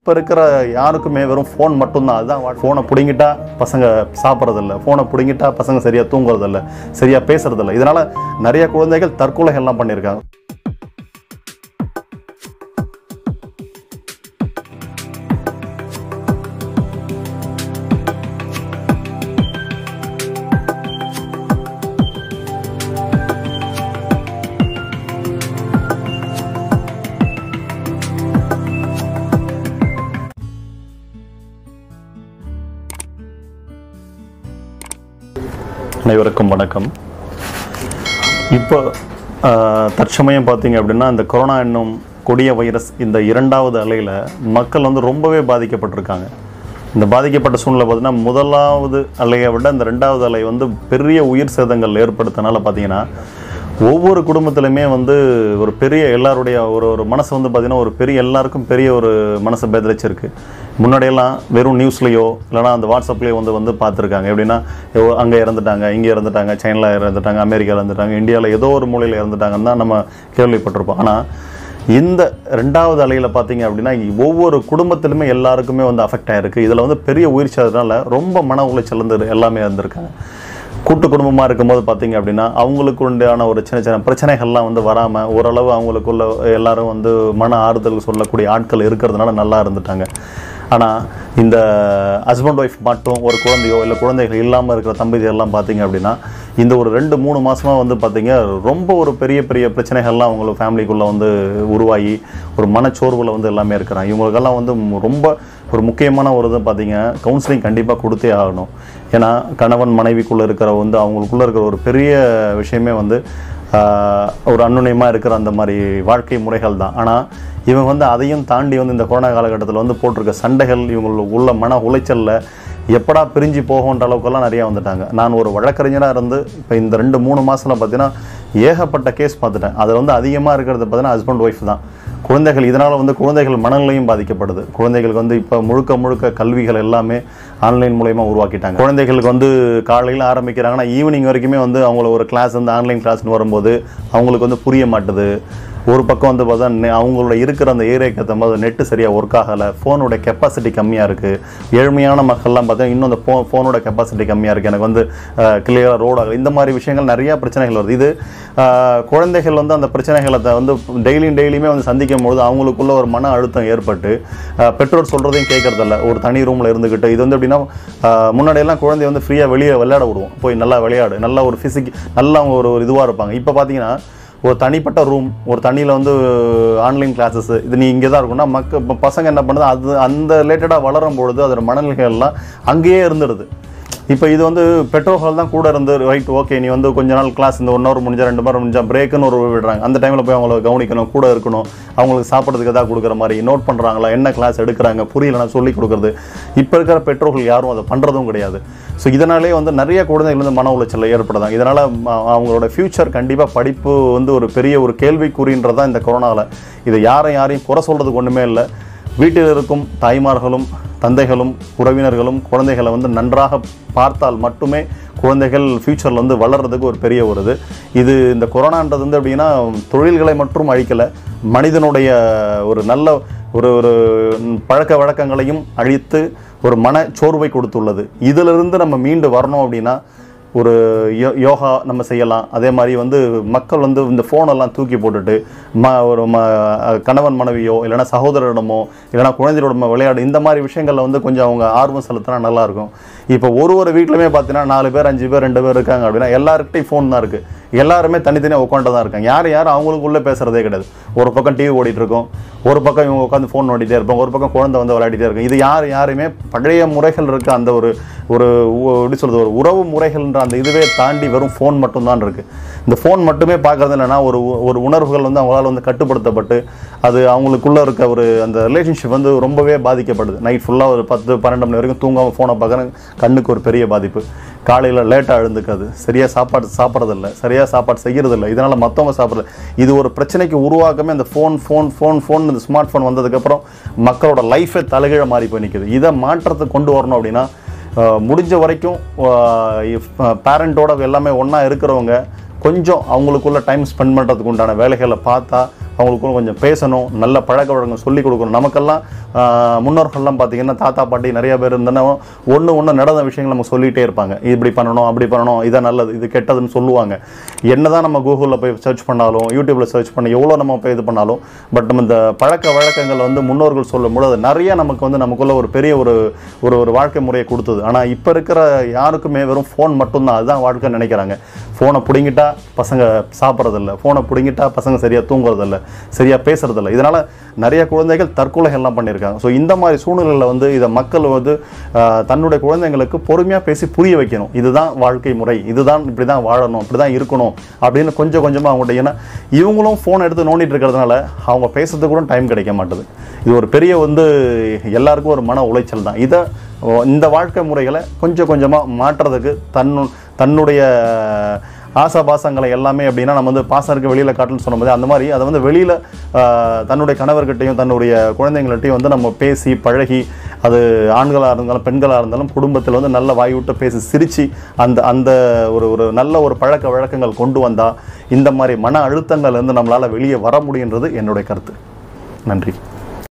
இப்போ இருக்கிற யாருக்குமே வெறும் ஃபோன் மட்டும்தான் அதுதான் ஃபோனை பிடுங்கிட்டா பசங்க சாப்பிட்றதில்ல ஃபோனை பிடுங்கிட்டா பசங்க சரியாக தூங்குறதில்ல சரியாக பேசுறதில்ல இதனால் நிறைய குழந்தைகள் தற்கொலைகள்லாம் பண்ணியிருக்காங்க அனைவருக்கும் வணக்கம் இப்போ ஆஹ், தற்சமயம் பார்த்தீங்க அப்படின்னா இந்த கொரோனா என்னும் கொடிய வைரஸ் இந்த இரண்டாவது அலையில் மக்கள் வந்து ரொம்பவே பாதிக்கப்பட்டிருக்காங்க இந்த பாதிக்கப்பட்ட சூழ்நிலை பார்த்தீங்கன்னா முதலாவது அலையை விட இந்த ரெண்டாவது அலை வந்து பெரிய உயிர் சேதங்கள் ஏற்படுத்தினால பார்த்தீங்கன்னா ஒவ்வொரு குடும்பத்திலுமே வந்து ஒரு பெரிய எல்லாருடைய ஒரு ஒரு மனசு வந்து பார்த்திங்கன்னா ஒரு பெரிய எல்லாருக்கும் பெரிய ஒரு மனசை பேதலிச்சிருக்கு முன்னாடியெல்லாம் வெறும் நியூஸ்லேயோ இல்லைனா அந்த வாட்ஸ்அப்லேயோ வந்து வந்து பார்த்துருக்காங்க எப்படின்னா அங்கே இறந்துட்டாங்க இங்கே இறந்துட்டாங்க சைனாவில் இறந்துட்டாங்க அமெரிக்காவில் இறந்துட்டாங்க இந்தியாவில் ஏதோ ஒரு மூலையில் இறந்துட்டாங்கன்னு தான் நம்ம கேள்விப்பட்டிருப்போம் ஆனால் இந்த ரெண்டாவது அலையில் பார்த்தீங்க அப்படின்னா ஒவ்வொரு குடும்பத்திலுமே எல்லாருக்குமே வந்து அஃபெக்ட் ஆகிருக்கு இதில் வந்து பெரிய உயிர் சேதனால ரொம்ப மன உளைச்சல் இருந்து எல்லாமே இருந்திருக்காங்க கூட்டு குடும்பமாக இருக்கும்போது பார்த்தீங்க அப்படின்னா அவங்களுக்கு உண்டான ஒரு சின்ன சின்ன பிரச்சனைகள்லாம் வந்து வராமல் ஓரளவு அவங்களுக்குள்ள எல்லாரும் வந்து மன ஆறுதல் சொல்லக்கூடிய ஆட்கள் இருக்கிறதுனால நல்லா இருந்துட்டாங்க ஆனால் இந்த ஹஸ்பண்ட் ஒய்ஃப் மட்டும் ஒரு குழந்தையோ இல்லை குழந்தைகள் இல்லாமல் இருக்கிற தம்பதியெல்லாம் பார்த்தீங்க அப்படின்னா இந்த ஒரு ரெண்டு மூணு மாதமாக வந்து பார்த்தீங்க ரொம்ப ஒரு பெரிய பெரிய பிரச்சனைகள்லாம் அவங்களுக்கு ஃபேமிலிக்குள்ளே வந்து உருவாகி ஒரு மனச்சோர்வில் வந்து எல்லாமே இருக்கிறாங்க இவங்களுக்கெல்லாம் வந்து ரொம்ப ஒரு முக்கியமான ஒரு இது பார்த்தீங்க கவுன்சிலிங் கண்டிப்பாக கொடுத்தே ஆகணும் ஏன்னா கணவன் மனைவிக்குள்ளே இருக்கிற வந்து அவங்களுக்குள்ளே இருக்கிற ஒரு பெரிய விஷயமே வந்து ஆஹ், ஒரு அன்னுணியமாக இருக்கிற அந்த மாதிரி வாழ்க்கை முறைகள் தான் ஆனால் இவங்க வந்து அதையும் தாண்டி வந்து இந்த கொரோனா காலகட்டத்தில் வந்து போட்டிருக்க சண்டைகள் இவங்களுக்கு உள்ள மன உளைச்சலில் எப்படா பிரிஞ்சு போகுன்ற அளவுக்கெல்லாம் நிறையா வந்துட்டாங்க நான் ஒரு வழக்கறிஞராக இருந்து இப்போ இந்த ரெண்டு மூணு மாதத்தில் பார்த்தீங்கன்னா ஏகப்பட்ட கேஸ் பார்த்துட்டேன் அதில் வந்து அதிகமாக இருக்கிறது பார்த்தீங்கன்னா ஹஸ்பண்ட் ஒய்ஃப் தான் குழந்தைகள் இதனால் வந்து குழந்தைகள் மனநிலையும் பாதிக்கப்படுது குழந்தைகளுக்கு வந்து இப்போ முழுக்க முழுக்க கல்விகள் எல்லாமே ஆன்லைன் மூலயமா உருவாக்கிட்டாங்க குழந்தைகளுக்கு வந்து காலையில் ஆரம்பிக்கிறாங்கன்னா ஈவினிங் வரைக்குமே வந்து அவங்கள ஒரு கிளாஸ் வந்து ஆன்லைன் கிளாஸ்னு வரும்போது அவங்களுக்கு வந்து புரிய மாட்டுது ஒரு பக்கம் வந்து பார்த்தா நெ- அவங்களோட இருக்கிற அந்த ஏரியாக்கு ஏற்ற மாதிரி நெட்டு சரியாக ஒர்க் ஆகலை ஃபோனோட கெப்பாசிட்டி கம்மியாக இருக்குது ஏழ்மையான மக்கள்லாம் பார்த்தா இன்னும் அந்த ஃபோ ஃபோனோட கெப்பாசிட்டி கம்மியாக இருக்குது எனக்கு வந்து கிளியராக ரோட் ஆகலை இந்த மாதிரி விஷயங்கள் நிறையா பிரச்சனைகள் வருது இது அஹ், குழந்தைகள் வந்து அந்த பிரச்சனைகளை த- வந்து டெய்லியும் டெய்லியுமே வந்து சந்திக்கும் போது அவங்களுக்குள்ள ஒரு மன அழுத்தம் ஏற்பட்டு அஹ், பெற்றோர் சொல்கிறதையும் கேட்கறதில்ல ஒரு தனி ரூமில் இருந்துக்கிட்டு இது வந்து எப்படின்னா அஹ், முன்னாடியெல்லாம் குழந்தைய வந்து ஃப்ரீயாக வெளியே விளையாட விடுவோம் போய் நல்லா விளையாடு நல்லா ஒரு ஃபிசிக் நல்லா அவங்க ஒரு இதுவாக இருப்பாங்க இப்போ பார்த்தீங்கன்னா ஒரு தனிப்பட்ட ரூம் ஒரு தண்ணியில் வந்து ஆன்லைன் கிளாஸஸ் இது நீ இங்கே தான் இருக்கும்னா மக்க இப்ப பசங்க என்ன பண்ணுது அது அந்த ரிலேட்டடாக வளரும் பொழுது அதோட மனநிலைகள்லாம் அங்கேயே இருந்துடுது இப்போ இது வந்து பெற்றோர்கள் தான் கூட இருந்து ரைட் ஓகே நீ வந்து கொஞ்ச நாள் கிளாஸ் இந்த ஒன் ஹவர் முடிஞ்சா ரெண்டு மணி முடிஞ்சா பிரேக்குன்னு ஒரு விடுறாங்க அந்த டைமில் போய் அவங்கள கவனிக்கணும் கூட இருக்கணும் அவங்களுக்கு சாப்பிட்றதுக்கு எதாவது கொடுக்குற மாதிரி நோட் பண்ணுறாங்களா என்ன கிளாஸ் எடுக்கிறாங்க புரியலன்னா சொல்லி கொடுக்குறது இப்போ இருக்கிற பெற்றோர்கள் யாரும் அதை பண்ணுறதும் கிடையாது ஸோ இதனாலே வந்து நிறைய குழந்தைகள் வந்து மன உளைச்சல் ஏற்படுதாங்க இதனால் அவங்களோட ஃப்யூச்சர் கண்டிப்பாக படிப்பு வந்து ஒரு பெரிய ஒரு கேள்விக்குறின்றது தான் இந்த கொரோனாவில் இதை யாரும் யாரையும் குறை சொல்கிறதுக்கு ஒன்றுமே இல்லை வீட்டில் இருக்கும் தாய்மார்களும் தந்தைகளும் உறவினர்களும் குழந்தைகளை வந்து நன்றாக பார்த்தால் மட்டுமே குழந்தைகள் ஃப்யூச்சரில் வந்து வளர்கிறதுக்கு ஒரு பெரிய ஒரு இது இது இந்த கொரோனான்றது வந்து எப்படின்னா தொழில்களை மட்டும் அழிக்கலை மனிதனுடைய ஒரு நல்ல ஒரு ஒரு பழக்க வழக்கங்களையும் அழித்து ஒரு மன சோர்வை கொடுத்துள்ளது இதிலிருந்து நம்ம மீண்டு வரணும் அப்படின்னா ஒரு யோ யோகா நம்ம செய்யலாம் அதே மாதிரி வந்து மக்கள் வந்து இந்த ஃபோனெல்லாம் தூக்கி போட்டுட்டு ம ஒரு ம கணவன் மனைவியோ இல்லைனா சகோதரரிடமோ இல்லைனா குழந்தையோட விளையாடு இந்த மாதிரி விஷயங்களில் வந்து கொஞ்சம் அவங்க ஆர்வம் செலுத்தினா நல்லாயிருக்கும் இப்போ ஒரு ஒரு வீட்லையுமே பார்த்தீங்கன்னா நாலு பேர் அஞ்சு பேர் ரெண்டு பேர் இருக்காங்க அப்படின்னா எல்லாருக்கிட்டையும் ஃபோன் தான் இருக்குது எல்லாருமே தனித்தனியாக உட்காந்து தான் இருக்காங்க யார் யாரும் அவங்களுக்குள்ளே பேசுகிறதே கிடையாது ஒரு பக்கம் டிவி ஓடிட்டு இருக்கும் ஒரு பக்கம் இவங்க உட்காந்து ஃபோன் நோண்டிட்டே இருப்பாங்க ஒரு பக்கம் குழந்தை வந்து விளையாடிட்டே இருக்கும் இது யார் யாருமே பழைய முறைகள் இருக்க அந்த ஒரு ஒரு உ- எப்படி சொல்றது ஒரு உறவு முறைகள்ன்ற அந்த இதுவே தாண்டி வெறும் ஃபோன் மட்டும்தான் இருக்குது இந்த ஃபோன் மட்டுமே பார்க்கறது இல்லைன்னா ஒரு உ- ஒரு உணர்வுகள் வந்து அவங்களால வந்து கட்டுப்படுத்தப்பட்டு அது அவங்களுக்குள்ள இருக்க ஒரு அந்த ரிலேஷன்ஷிப் வந்து ரொம்பவே பாதிக்கப்படுது நைட் ஃபுல்லாக ஒரு பத்து பன்னெண்டு மணி வரைக்கும் தூங்காமல் ஃபோனை பார்க்குறேன் கண்ணுக்கு ஒரு பெரிய பாதிப்பு காலையில் லேட்டாக எழுந்துக்காது சரியாக சாப்பாடு சாப்பிட்றதில்ல சரியாக சாப்பாடு செய்கிறதில்ல இதனால் மற்றவங்க சாப்பிட்றது இது ஒரு பிரச்சனைக்கு உருவாக்கமே அந்த ஃபோன் ஃபோன் ஃபோன் ஃபோன் இந்த ஸ்மார்ட் ஃபோன் வந்ததுக்கப்புறம் மக்களோட லைஃபே தலைகீழ மாறி போய் நிற்குது இதை மாற்றத்துக்கு கொண்டு வரணும் அப்படின்னா அஹ், முடிஞ்ச வரைக்கும் பேரண்ட்டோட எல்லாமே ஒன்றா இருக்கிறவங்க கொஞ்சம் அவங்களுக்குள்ள டைம் ஸ்பெண்ட் பண்ணுறதுக்கு உண்டான வேலைகளை பார்த்தா அவங்களுக்கும் கொஞ்சம் பேசணும் நல்ல பழக்க வழக்கம் சொல்லி கொடுக்கணும் நமக்கெல்லாம் ஆஹ், முன்னோர்கள்லாம் பார்த்தீங்கன்னா தாத்தா பாட்டி நிறைய பேர் இருந்தனா ஒன்று ஒன்று நடந்த விஷயங்கள் நம்ம சொல்லிகிட்டே இருப்பாங்க இப்படி பண்ணணும் அப்படி பண்ணணும் இதை நல்லது இது கெட்டதுன்னு சொல்லுவாங்க என்னதான் நம்ம கூகுளில் போய் சர்ச் பண்ணாலும் யூடியூப்பில் சர்ச் பண்ணி எவ்வளோ நம்ம போய் இது பண்ணாலும் பட் நம்ம இந்த பழக்க வழக்கங்கள் வந்து முன்னோர்கள் சொல்லும்போது அது நிறைய நமக்கு வந்து நமக்குள்ள ஒரு பெரிய ஒரு ஒரு ஒரு வாழ்க்கை முறையை கொடுத்தது ஆனால் இப்போ இருக்கிற யாருக்குமே வெறும் ஃபோன் மட்டும்தான் அதுதான் வாழ்க்கை நினைக்கிறாங்க ஃபோனை பிடுங்கிட்டா பசங்க சாப்பிட்றதில்ல ஃபோனை பிடுங்கிட்டா பசங்க சரியாக தூங்குறதில்ல சரியாக பேசுறதில்ல இதனால் நிறைய குழந்தைகள் தற்கொலைகள்லாம் பண்ணியிருக்காங்க ஸோ இந்த மாதிரி சூழ்நிலையில் வந்து இதை மக்கள் வந்து ஆஹ், தன்னுடைய குழந்தைங்களுக்கு பொறுமையாக பேசி புரிய வைக்கணும் இதுதான் வாழ்க்கை முறை இதுதான் இப்படி தான் வாழணும் இப்படி தான் இருக்கணும் அப்படின்னு கொஞ்சம் கொஞ்சமாக அவங்கள்ட்ட ஏன்னா இவங்களும் ஃபோன் எடுத்து நோண்டிட்டு இருக்கிறதுனால அவங்க பேசுறதுக்கு கூட டைம் கிடைக்க மாட்டுது இது ஒரு பெரிய வந்து எல்லாருக்கும் ஒரு மன உளைச்சல் தான் இதை ஓ, இந்த வாழ்க்கை முறைகளை கொஞ்சம் கொஞ்சமாக மாற்றுறதுக்கு தன்னு தன்னுடைய ஆசாபாசங்களை எல்லாமே அப்படின்னா நம்ம வந்து பாசம் இருக்க வெளியில் காட்டணும்னு சொன்னபோது அந்த மாதிரி அதை வந்து வெளியில் தன்னுடைய கணவர்கிட்டையும் தன்னுடைய குழந்தைங்கள்ட்டையும் வந்து நம்ம பேசி பழகி அது ஆண்களாக இருந்தாலும் பெண்களாக இருந்தாலும் குடும்பத்தில் வந்து நல்ல வாய் விட்டு பேசி சிரித்து அந்த அந்த ஒரு ஒரு நல்ல ஒரு பழக்க வழக்கங்கள் கொண்டு வந்தால் இந்த மாதிரி மன அழுத்தங்கள்லேருந்து நம்மளால் வெளியே வர முடியுன்றது என்னுடைய கருத்து நன்றி